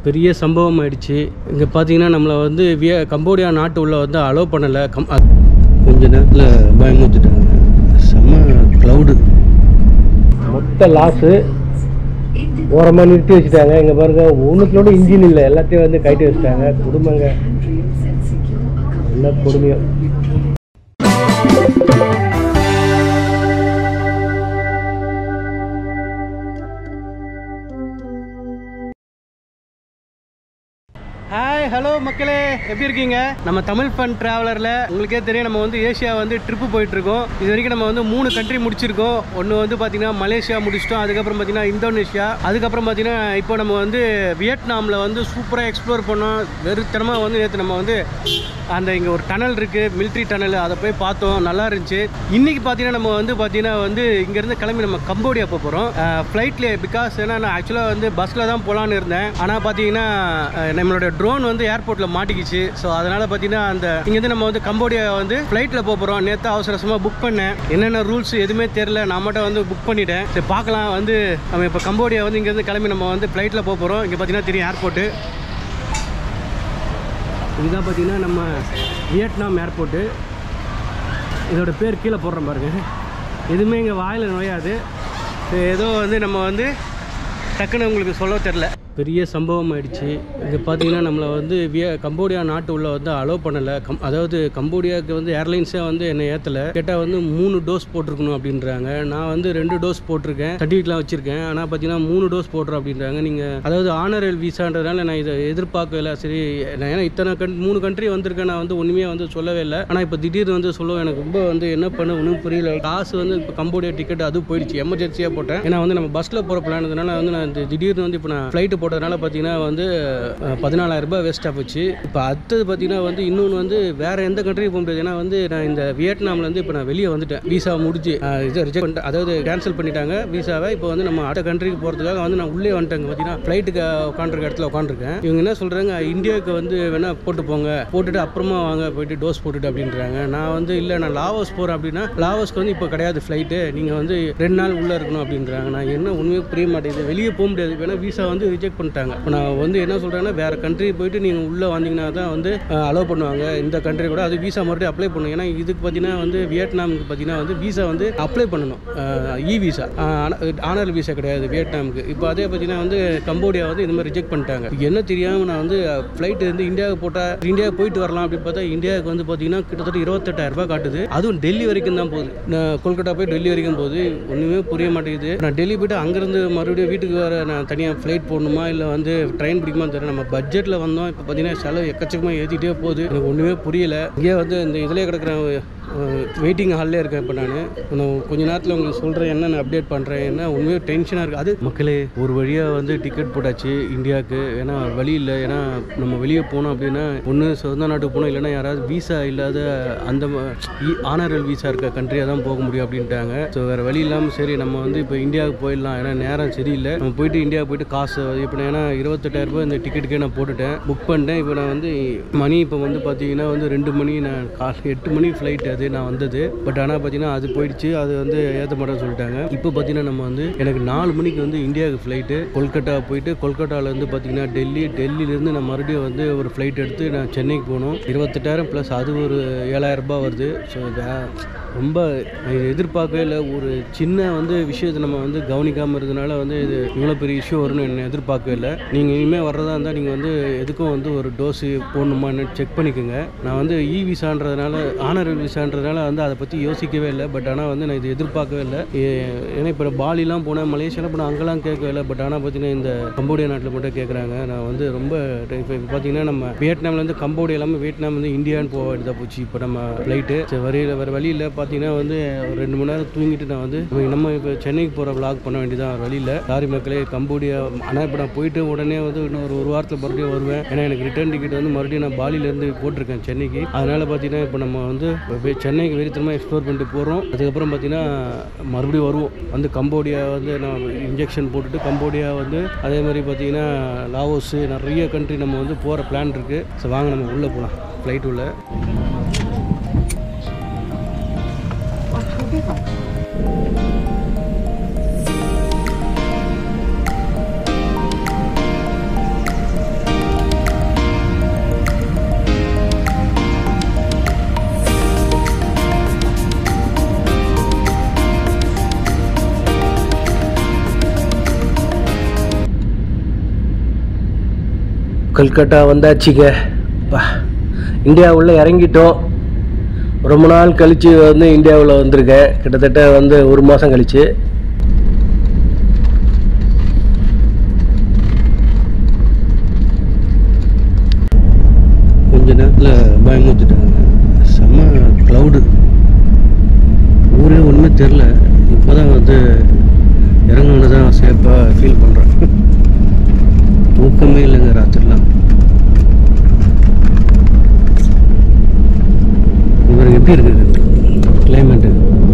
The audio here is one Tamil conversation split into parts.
பெரிய சம்பவம் ஆயிடுச்சு இங்கே பார்த்தீங்கன்னா நம்மளை வந்து விய கம்போடியா நாட்டு உள்ள வந்து அலோவ் பண்ணலை கம் அ- கொஞ்ச நேரத்தில் பயமுறுத்திட்டாங்க செம்ம க்ளவுடு மொத்த லாஸு ஓரமாக நிறுத்தி வச்சுட்டாங்க இங்கே பாருங்க ஒன்றுக்குள்ளோட இன்ஜின் இல்லை எல்லாத்தையும் வந்து கைட்டு வச்சுட்டாங்க குடும்பங்க என்ன கொடுமையோ ஹாய் ஹலோ மக்களே எப்படி இருக்கீங்க நம்ம தமிழ் ஃபன் ட்ராவலரில் உங்களுக்கே தெரியும் நம்ம வந்து ஏஷியா வந்து ட்ரிப்பு போயிட்டு இருக்கோம் இது வரைக்கும் நம்ம வந்து மூணு கண்ட்ரி முடிச்சிருக்கோம் ஒன்று வந்து பார்த்தீங்கன்னா மலேசியா முடிச்சிட்டோம் அதுக்கப்புறம் பார்த்தீங்கன்னா இந்தோனேஷியா அதுக்கப்புறம் பார்த்தீங்கன்னா இப்போ நம்ம வந்து வியட்நாமில் வந்து சூப்பராக எக்ஸ்ப்ளோர் பண்ணோம் வெறுத்தனமாக வந்து நேற்று நம்ம வந்து அந்த இங்கே ஒரு டனல் இருக்குது மிலிட்ரி டனல் அதை போய் பார்த்தோம் நல்லா இருந்துச்சு இன்னைக்கு பார்த்தீங்கன்னா நம்ம வந்து பார்த்தீங்கன்னா வந்து இங்கேருந்து கிளம்பி நம்ம கம்போடியா போக போகிறோம் ஃப்ளைட்லேயே பிகாஸ் ஏன்னா நான் ஆக்சுவலாக வந்து பஸ்ஸில் தான் போகலான்னு இருந்தேன் ஆனால் பார்த்தீங்கன்னா அஹ், நம்மளோட ட்ரோன் வந்து ஏர்போர்ட்டில் மாட்டிக்கிச்சு ஸோ அதனால் பார்த்தீங்கன்னா அந்த இங்கேருந்து நம்ம வந்து கம்போடியா வந்து ஃப்ளைட்டில் போக போகிறோம் நேற்று அவசர அவசரமாக புக் பண்ணேன் என்னென்ன ரூல்ஸ் எதுவுமே தெரில நான் மட்டும் வந்து புக் பண்ணிட்டேன் சரி பார்க்கலாம் வந்து நம்ம இப்போ கம்போடியா வந்து இங்கேருந்து கிளம்பி நம்ம வந்து ஃப்ளைட்டில் போக போகிறோம் இங்கே பார்த்தீங்கன்னா தெரியும் ஏர்போர்ட்டு இதுதான் பார்த்தீங்கன்னா நம்ம வியட்நாம் ஏர்போர்ட்டு இதோட பேர் கீழே போடுறோம் பாருங்க எதுவுமே இங்கே வாயில் நுழையாது இது ஏதோ வந்து நம்ம வந்து டக்குன்னு உங்களுக்கு சொல்ல தெரில பெரிய சம்பவம் ஆயிடுச்சு இங்கே பார்த்தீங்கன்னா நம்மளை வந்து விய கம்போடியா நாட்டு உள்ள வந்து அலோவ் பண்ணலை கம் அதாவது கம்போடியாவுக்கு வந்து ஏர்லைன்ஸே வந்து என்னை ஏற்றலை கேட்டால் வந்து மூணு டோஸ் போட்டிருக்கணும் அப்படின்றாங்க நான் வந்து ரெண்டு டோஸ் போட்டிருக்கேன் சர்டிஃபிகேட்லாம் வச்சுருக்கேன் ஆனால் பார்த்தீங்கன்னா மூணு டோஸ் போடுறோம் அப்படின்றாங்க நீங்கள் அதாவது ஆனரல் விசான்றதுனால நான் இதை எதிர்பார்க்கல சரி நான் ஏன்னா இத்தனை கண் மூணு கண்ட்ரி வந்திருக்கேன் நான் வந்து ஒன்றுமே வந்து சொல்லவே இல்லை ஆனால் இப்போ திடீர்னு வந்து சொல்லுவோம் எனக்கு ரொம்ப வந்து என்ன பண்ண ஒன்றும் புரியல காசு வந்து இப்போ கம்போடியா டிக்கெட் அது போயிடுச்சு எமர்ஜென்சியாக போட்டேன் ஏன்னா வந்து நம்ம பஸ்ஸில் போகிற பிளான் இருந்தனால வந்து நான் இந்த திடீர்னு வந்து இப்போ நான் ஃப்ளைட்டு போட்டதுனால பார்த்தீங்கன்னா வந்து அஹ், 14000 ரூபாய் வேஸ்ட்டாக போச்சு இப்போ அடுத்தது பார்த்தீங்கன்னா வந்து இன்னொன்று வந்து வேற எந்த கண்ட்ரிக்கு போக முடியாது ஏன்னா வந்து நான் இந்த வியட்நாம்ல இருந்து இப்போ நான் வெளியே வந்துட்டேன் விசா முடிஞ்சு அஹ், இதை ரிஜெக்ட் பண்ணிட்டேன் அதாவது கேன்சல் பண்ணிட்டாங்க விசாவை இப்போ வந்து நம்ம அடுத்த கண்ட்ரிக்கு போகிறதுக்காக வந்து நான் உள்ளே வந்துட்டேங்க பார்த்தீங்கன்னா ஃப்ளைட்டுக்கு உட்காந்துருக்க இடத்துல உட்காந்துருக்கேன் இவங்க என்ன சொல்கிறாங்க இந்தியாவுக்கு வந்து வேணா போட்டு போங்க போட்டுட்டு அப்புறமா வாங்க போயிட்டு டோஸ் போட்டுட்டு அப்படின்றாங்க நான் வந்து இல்லை நான் லாவோஸ் போகிறேன் அப்படின்னா லாவோஸ்க்கு வந்து இப்போ கிடையாது ஃப்ளைட்டு நீங்கள் வந்து ரெண்டு நாள் உள்ளே இருக்கணும் அப்படின்றாங்க நான் என்ன உண்மையே புரிய மாட்டேங்குது வெளியே போக முடியாது வேணா விசா வந்து ரிஜெக்ட் பண்ணிட்டாங்க இப்போ நான் வந்து என்ன சொல்கிறேன்னா வேறு கண்ட்ரி போயிட்டு நீங்கள் உள்ளே வந்தீங்கன்னா தான் வந்து அலோவ் பண்ணுவாங்க இந்த கண்ட்ரி கூட அது விசா மறுபடியும் அப்ளை பண்ணும் ஏன்னா இதுக்கு பார்த்தீங்கன்னா வந்து வியட்நாமுக்கு பார்த்தீங்கன்னா வந்து விசா வந்து அப்ளை பண்ணணும் இ விசா ஆனர் விசா கிடையாது வியட்நாமுக்கு இப்போ அதே பார்த்தீங்கன்னா வந்து கம்போடியா வந்து இந்த மாதிரி ரிஜெக்ட் பண்ணிட்டாங்க இது என்ன தெரியாமல் நான் வந்து ஃப்ளைட் வந்து இந்தியாவுக்கு போட்டால் இந்தியாவுக்கு போயிட்டு வரலாம் அப்படின்னு பார்த்தா இந்தியாவுக்கு வந்து பார்த்தீங்கன்னா கிட்டத்தட்ட இருபத்தெட்டாயிரம் ரூபாய் காட்டுது அதுவும் டெல்லி வரைக்கும் தான் போகுது நான் கொல்கட்டா போய் டெல்லி வரைக்கும் போகுது ஒன்றுமே புரிய மாட்டேங்குது நான் டெல்லி போயிட்டு அங்கேருந்து மறுபடியும் வீட்டுக்கு வர நான் தனியாக ஃப்ளைட் போடணுமா இல்லை வந்து ட்ரெயின் பிடிக்குமா தெரியல நம்ம பட்ஜெட்டில் வந்தோம் இப்போ பார்த்தீங்கன்னா செலவு எக்கச்சக்கமாக ஏற்றிட்டே போகுது எனக்கு ஒன்றுமே புரியல இங்கே வந்து இந்த இதிலே கிடக்கிற வெயிட்டிங் ஹால்லே இருக்கேன் இப்போ நான் நான் கொஞ்ச நேரத்தில் உங்களுக்கு சொல்கிறேன் என்ன நான் அப்டேட் பண்ணுறேன் என்ன உண்மையாக டென்ஷனாக இருக்குது அது மக்களே ஒரு வழியாக வந்து டிக்கெட் போட்டாச்சு இந்தியாவுக்கு ஏன்னா வழி இல்லை ஏன்னா நம்ம வெளியே போனோம் அப்படின்னா ஒன்று சொந்த நாட்டுக்கு போனோம் இல்லைன்னா யாராவது வீசா இல்லாத அந்த ஆனரல் வீசா இருக்க கண்ட்ரியாக தான் போக முடியும் அப்படின்ட்டாங்க ஸோ வேறு வழி இல்லாமல் சரி நம்ம வந்து இப்போ இந்தியாவுக்கு போயிடலாம் ஏன்னா நேரம் சரியில்லை நம்ம போயிட்டு இந்தியா போயிட்டு காசு இப்போ நான் ஏன்னா இருபத்தெட்டாயிரம் ரூபாய் இந்த டிக்கெட்டுக்கே நான் போட்டுட்டேன் புக் பண்ணிட்டேன் இப்போ நான் வந்து மணி இப்போ வந்து பார்த்தீங்கன்னா வந்து ரெண்டு மணி நான் காலை எட்டு மணி ஃப்ளைட் அது நான் வந்தது பட் ஆனால் பார்த்தீங்கன்னா அது போயிடுச்சு அது வந்து ஏற்ற மாட்டேன்னு சொல்லிட்டாங்க இப்போ பார்த்தீங்கன்னா நம்ம வந்து எனக்கு நாலு மணிக்கு வந்து இந்தியாவுக்கு ஃப்ளைட்டு கொல்கட்டா போயிட்டு கொல்கட்டாலேருந்து பார்த்தீங்கன்னா டெல்லி டெல்லியிலேருந்து நான் மறுபடியும் வந்து ஒரு ஃப்ளைட் எடுத்து நான் சென்னைக்கு போகணும் இருபத்தெட்டாயிரம் ப்ளஸ் அது ஒரு ஏழாயிரம் ரூபாய் வருது ஸோ ரொம்ப இது எதிர்பார்க்கவே இல்லை ஒரு சின்ன வந்து விஷயத்தை நம்ம வந்து கவனிக்காமல் இருந்தனால வந்து இது இவ்வளோ பெரிய இஷ்யூ வரும்னு என்ன எதிர்பார்க்கவே இல்லை நீங்கள் இனிமேல் வர்றதா இருந்தால் நீங்கள் வந்து எதுக்கும் வந்து ஒரு டோஸு போடணுமான்னு செக் பண்ணிக்கோங்க நான் வந்து இ விசான்றதுனால ஆனர் விசான்றதுனால வந்து அதை பற்றி யோசிக்கவே இல்லை பட் ஆனால் வந்து நான் இது எதிர்பார்க்கவே இல்லை ஏ- ஏன்னா இப்போ பாலிலாம் போனேன் மலேசியாவில் போனேன் அங்கெல்லாம் கேட்கவே இல்லை பட் ஆனால் பார்த்தீங்கன்னா இந்த கம்போடியா நாட்டில் மட்டும் கேட்குறாங்க நான் வந்து ரொம்ப இப்போ பார்த்தீங்கன்னா நம்ம வியட்நாம்லேருந்து கம்போடியா இல்லாமல் வியட்நாம் வந்து இந்தியான்னு போக வேண்டியதாக போச்சு இப்போ நம்ம ஃப்ளைட்டு சரி வரையில் வேறு வழியில் பார்த்தீங்கன்னா வந்து ஒரு ரெண்டு மணி நேரம் தூங்கிட்டு நான் வந்து நம்ம- நம்ம இப்போ சென்னைக்கு போகிற vlog பண்ண வேண்டியதான் வேறு வழியில் லாரி மக்களே கம்போடியா ஆனால் இப்போ நான் போயிட்டு உடனே வந்து இன்னும் ஒரு ஒரு வாரத்தில் மறுபடியும் வருவேன் ஏன்னா எனக்கு ரிட்டர்ன் டிக்கெட் வந்து மறுபடியும் நான் பாலியிலேருந்து போட்டிருக்கேன் சென்னைக்கு அதனால் பார்த்தீங்கன்னா இப்போ நம்ம வந்து போய் சென்னைக்கு வெறித்தனமாக எக்ஸ்ப்ளோர் பண்ணிட்டு போகிறோம் அதுக்கப்புறம் பார்த்தீங்கன்னா மறுபடியும் வருவோம் வந்து கம்போடியா வந்து நான் இன்ஜெக்ஷன் போட்டுட்டு கம்போடியா வந்து அதே மாதிரி பார்த்தீங்கன்னா லாவோஸு நிறைய கண்ட்ரி நம்ம வந்து போகிற பிளான் இருக்குது ஸோ வாங்க நம்ம உள்ளே போகலாம் ஃப்ளைட் உள்ள கல்கட்டா வந்தாச்சுங்க பா இந்தியாவுள்ள இறங்கிட்டோம் ரொம்ப நாள் கழித்து வந்து இந்தியாவில் வந்திருக்கேன் கிட்டத்தட்ட வந்து ஒரு மாதம் கழிச்சு கொஞ்ச நேரத்தில் பயமுறுத்திட்டாங்க செம்ம க்ளவுடு ஊரே ஒன்றுமே தெரில இப்போ தான் வந்து இறங்குனது தான் சேஃபாக ஃபீல் பண்ணுறேன் தூக்கமே இல்லைங்க ராத்திரிலாம் இவருக்கு எப்படி இருக்குது கிளைமேட்டு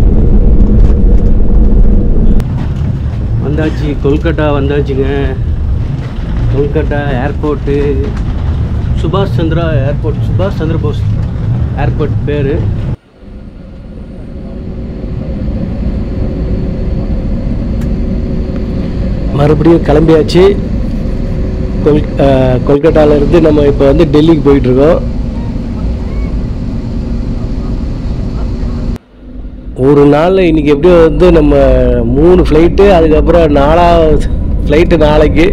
வந்தாச்சு கொல்கட்டா வந்தாச்சுங்க கொல்கட்டா ஏர்போர்ட்டு சுபாஷ் சந்திரா ஏர்போர்ட் சுபாஷ் சந்திர போஸ் ஏர்போர்ட் பேர் மறுபடியும் கிளம்பியாச்சு கொல் கொல்கட்டால இருந்து நம்ம இப்போ வந்து டெல்லிக்கு போயிட்டு இருக்கோம் ஒரு நாளில் இன்னைக்கு எப்படியும் வந்து நம்ம மூணு ஃப்ளைட்டு அதுக்கப்புறம் நாலாவது ஃப்ளைட்டு நாளைக்கு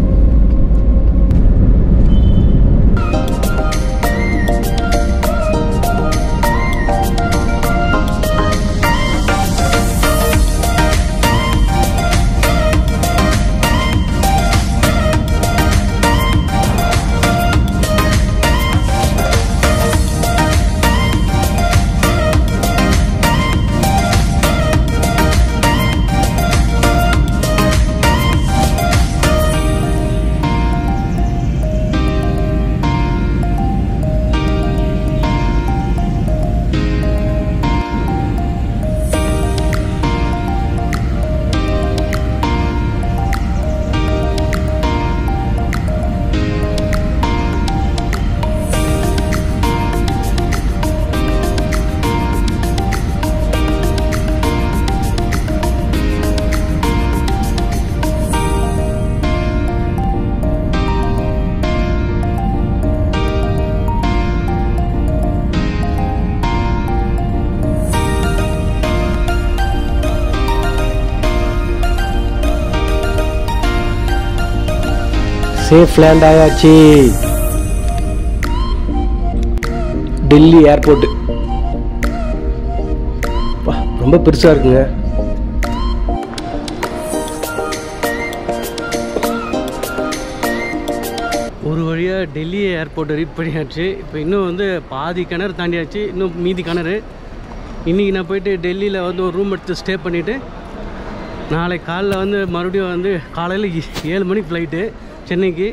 சேஃப் லேண்ட் ஆயாச்சு டெல்லி ஏர்போர்ட்டு ரொம்ப பெருசாக இருக்குங்க ஒரு வழியாக டெல்லி ஏர்போர்ட் ரீச் பண்ணியாச்சு இப்போ இன்னும் வந்து பாதி கிணறு தாண்டியாச்சு இன்னும் மீதி கிணறு இன்றைக்கி நான் போயிட்டு டெல்லியில் வந்து ஒரு ரூம் எடுத்து ஸ்டே பண்ணிவிட்டு நாளை காலைல வந்து மறுபடியும் வந்து காலையில் ஏழு மணிக்கு ஃப்ளைட்டு சென்னைக்கு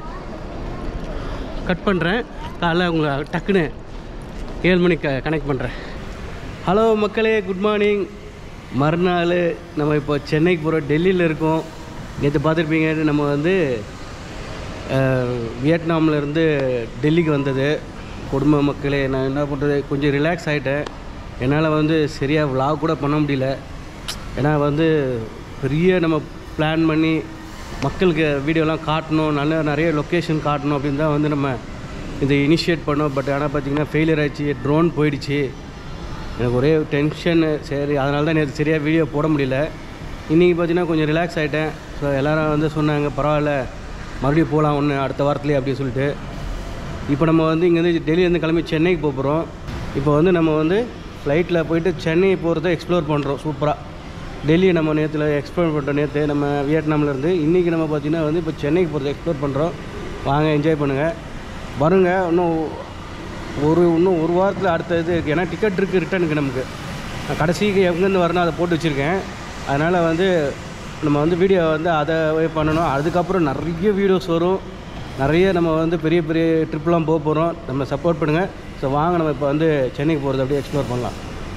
கட் பண்ணுறேன் காலைல உங்களை டக்குன்னு ஏழு மணிக்கு கனெக்ட் பண்ணுறேன் ஹலோ மக்களே குட் மார்னிங் மறுநாள் நம்ம இப்போ சென்னைக்கு போகிறோம் டெல்லியில் இருக்கோம் நேற்று பார்த்துருப்பீங்க நம்ம வந்து வியட்நாமில் இருந்து டெல்லிக்கு வந்தது குடும்ப மக்களே நான் என்ன பண்ணுறது கொஞ்சம் ரிலாக்ஸ் ஆகிட்டேன் என்னால் வந்து சரியாக vlog கூட பண்ண முடியல ஏன்னா வந்து பெரிய நம்ம பிளான் பண்ணி மக்களுக்கு வீடியோலாம் காட்டணும் நல்ல நிறைய லொக்கேஷன் காட்டணும் அப்படின்னு தான் வந்து நம்ம இதை இனிஷியேட் பண்ணோம் பட் ஆனால் பார்த்தீங்கன்னா ஃபெயிலியர் ஆயிடுச்சு ட்ரோன் போயிடுச்சு எனக்கு ஒரே டென்ஷனு சரி அதனால தான் நேற்று சரியாக வீடியோ போட முடியல இன்றைக்கி பார்த்தீங்கன்னா கொஞ்சம் ரிலாக்ஸ் ஆகிட்டேன் ஸோ எல்லாரும் வந்து சொன்னாங்க பரவாயில்ல மறுபடியும் போகலாம் ஒன்று அடுத்த வாரத்துலேயே அப்படின்னு சொல்லிட்டு இப்போ நம்ம வந்து இங்கேருந்து டெல்லியிலேருந்து கிளம்பி சென்னைக்கு போக போகிறோம் இப்போ வந்து நம்ம வந்து ஃப்ளைட்டில் போயிட்டு சென்னை போகிறத எக்ஸ்ப்ளோர் பண்ணுறோம் சூப்பராக டெல்லியை நம்ம நேற்றுல எக்ஸ்ப்ளோர் பண்ணுறோம் நேற்று நம்ம வியட்நாமில் இருந்து இன்றைக்கி நம்ம பார்த்திங்கன்னா வந்து இப்போ சென்னைக்கு போகிறத எக்ஸ்ப்ளோர் பண்ணுறோம் வாங்க என்ஜாய் பண்ணுங்கள் வருங்க இன்னும் ஒரு இன்னும் ஒரு வாரத்தில் அடுத்த இது இருக்குது ஏன்னா டிக்கெட் இருக்குது ரிட்டனுக்கு நமக்கு நான் கடைசிக்கு எங்கேருந்து வரணும் அதை போட்டு வச்சுருக்கேன் அதனால் வந்து நம்ம வந்து வீடியோ வந்து அதை பண்ணணும் அதுக்கப்புறம் நிறைய வீடியோஸ் வரும் நிறைய நம்ம வந்து பெரிய பெரிய ட்ரிப்லாம் போக போகிறோம் நம்ம சப்போர்ட் பண்ணுங்கள் ஸோ வாங்க நம்ம இப்போ வந்து சென்னைக்கு போகிறது அப்படியே எக்ஸ்ப்ளோர் பண்ணலாம்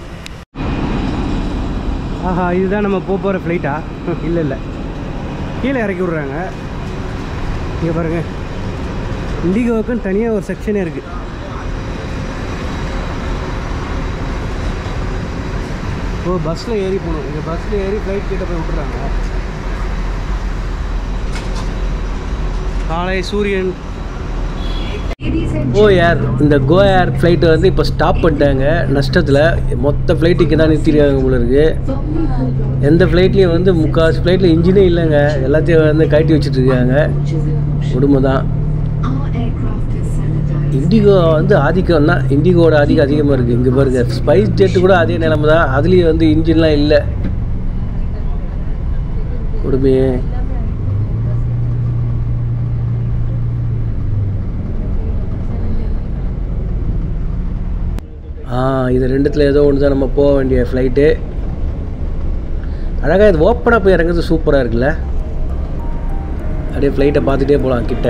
ஆஹா இதுதான் நம்ம போக போகிற ஃப்ளைட்டா இல்லை இல்லை கீழே இறக்கி விட்றாங்க இங்கே பாருங்கள் இண்டிகோவுக்குன்னு தனியாக ஒரு செக்ஷனே இருக்குது ஓ பஸ்ஸில் ஏறி போகணும் இங்கே பஸ்ஸில் ஏறி ஃப்ளைட் கிட்ட போய் விட்டுறாங்க காலை சூரியன் ஓ ஏர் இந்த கோ ஏர் ஃப்ளைட்டு வந்து இப்போ ஸ்டாப் பண்ணிட்டாங்க நஷ்டத்தில் மொத்த ஃப்ளைட்டுக்கு தான் நிறுத்திருக்காங்க போல இருக்கு எந்த ஃப்ளைட்லேயும் வந்து முக்கால்வாசி ஃப்ளைட்டில் இன்ஜினே இல்லைங்க எல்லாத்தையும் வந்து கழட்டி வச்சுட்டு இருக்காங்க குடும்பம் தான் இண்டிகோ வந்து ஆதிக்கம் தான் இண்டிகோட ஆதிக்கம் அதிகமாக இருக்குது இங்கே பாருங்க ஸ்பைஸ் ஜெட்டு கூட அதே நிலமை தான் அதுலேயும் வந்து இன்ஜின்லாம் இல்லை கொடுமையே ஆ இது ரெண்டுத்தில் ஏதோ ஒன்று தான் நம்ம போக வேண்டிய ஃப்ளைட்டு அழகாக இது ஓப்பனாக போய் இறங்குறது சூப்பராக இருக்குல்ல அப்படியே ஃப்ளைட்டை பார்த்துட்டே போகலாம் கிட்ட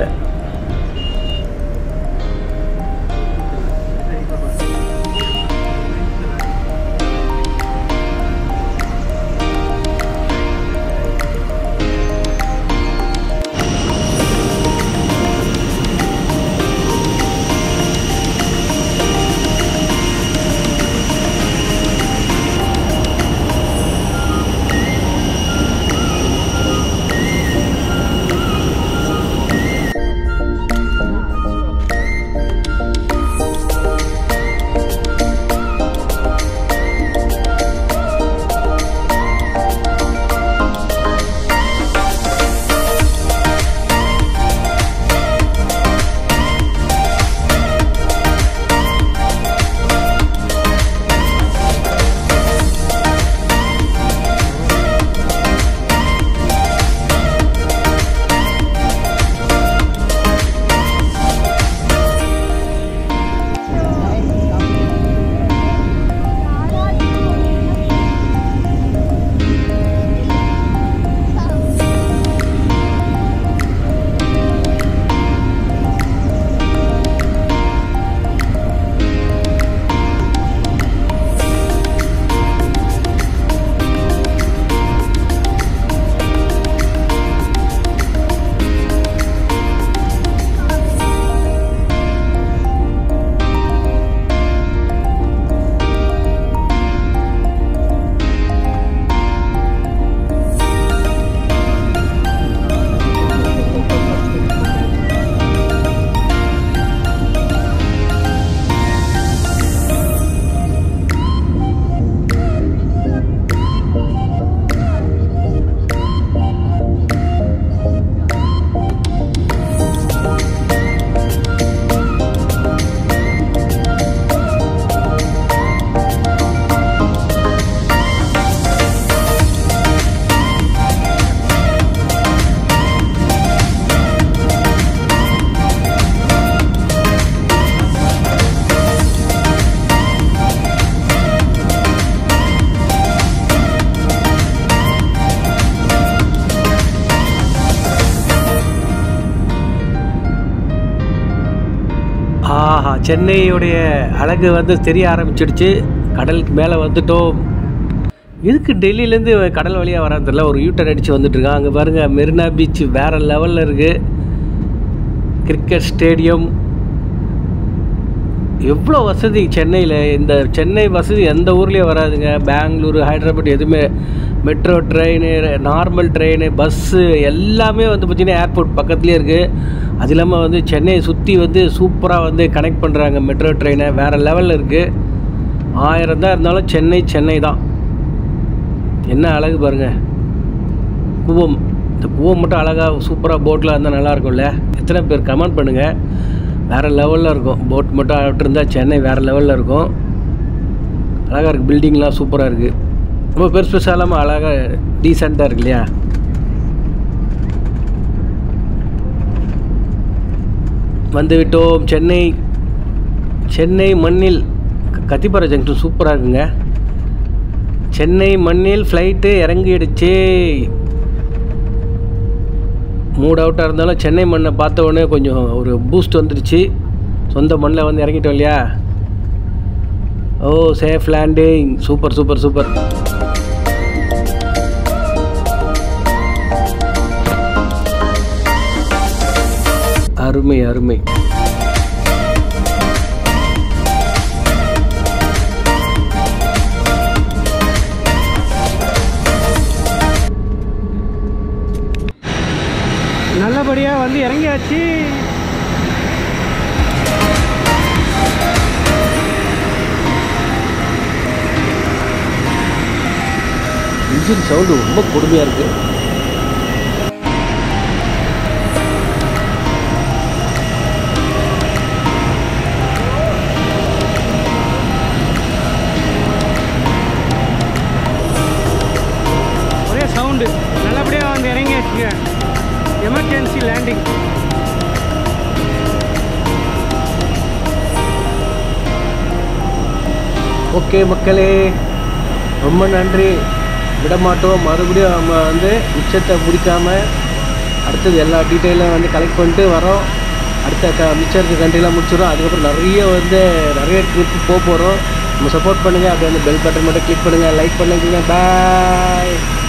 ஆஹா சென்னையுடைய அழகு வந்து தெரிய ஆரம்பிச்சிடுச்சு கடலுக்கு மேலே வந்துட்டோம் எதுக்கு டெல்லியிலேருந்து கடல் வழியாக வரான்னு தெரியல ஒரு யூட்டர் அடித்து வந்துட்டு இருக்கான் அங்கே பாருங்கள் மெரினா பீச் வேறு லெவலில் இருக்குது கிரிக்கெட் ஸ்டேடியம் எவ்வளோ வசதி சென்னையில் இந்த சென்னை வசதி எந்த ஊர்லேயும் வராதுங்க பெங்களூரு ஹைதராபாத் எதுவுமே metro train normal train bus எல்லாமே வந்து பார்த்திங்கன்னா ஏர்போர்ட் பக்கத்துலேயே இருக்குது அது இல்லாமல் வந்து சென்னையை சுற்றி வந்து சூப்பராக வந்து கனெக்ட் பண்ணுறாங்க மெட்ரோ ட்ரெயினை வேறு லெவலில் இருக்குது ஆயிரம் தான் இருந்தாலும் சென்னை சென்னை தான் என்ன அழகு பாருங்கள் கூவம் இந்த கூவம் மட்டும் அழகாக சூப்பராக போட்டில் இருந்தால் நல்லா இருக்கும்ல எத்தனை பேர் கமெண்ட் பண்ணுங்கள் வேறு லெவலில் இருக்கும் போட் மட்டும் விட்டுருந்தா சென்னை வேறு லெவலில் இருக்கும் அழகாக இருக்குது பில்டிங்லாம் சூப்பராக இருக்குது ரொம்ப பெருசு பெருசாக இல்லாமல் அழகாக டீசெண்டாக இருக்கு இல்லையா வந்து விட்டோம் சென்னை சென்னை மண்ணில் கத்திப்பாறை ஜங்ஷன் சூப்பராக இருக்குங்க சென்னை மண்ணில் ஃப்ளைட்டு இறங்கிடுச்சு மூட் அவுட்டாக இருந்தாலும் சென்னை மண்ணை பார்த்த உடனே கொஞ்சம் ஒரு பூஸ்ட் வந்துடுச்சு சொந்த மண்ணில் வந்து இறங்கிட்டோம் இல்லையா ஓ safe landing super super super அருமை அருமை நல்லபடியாக வந்து இறங்கியாச்சு இன்ஜின் சவுண்டு ரொம்ப கொடுமையாக இருக்குது கடைசி லேண்டிங் ஓகே மக்களே ரொம்ப நன்றி விட மாட்டோம் மறுபடியும் நம்ம வந்து மிச்சத்தை முடிக்காம அடுத்தது எல்லா டீட்டெயிலும் வந்து கலெக்ட் பண்ணிட்டு வரோம் அடுத்த க மிச்சம் இருக்க கண்ட்ரிலாம் முடிச்சிடும் அதுக்கப்புறம் நிறைய வந்து நிறைய ட்ரிப் போக போகிறோம் நம்ம சப்போர்ட் பண்ணுங்கள் அப்படியே அந்த பெல் பட்டன் மட்டும் கிளிக் பண்ணுங்கள் லைக் பண்ணுங்க பாய்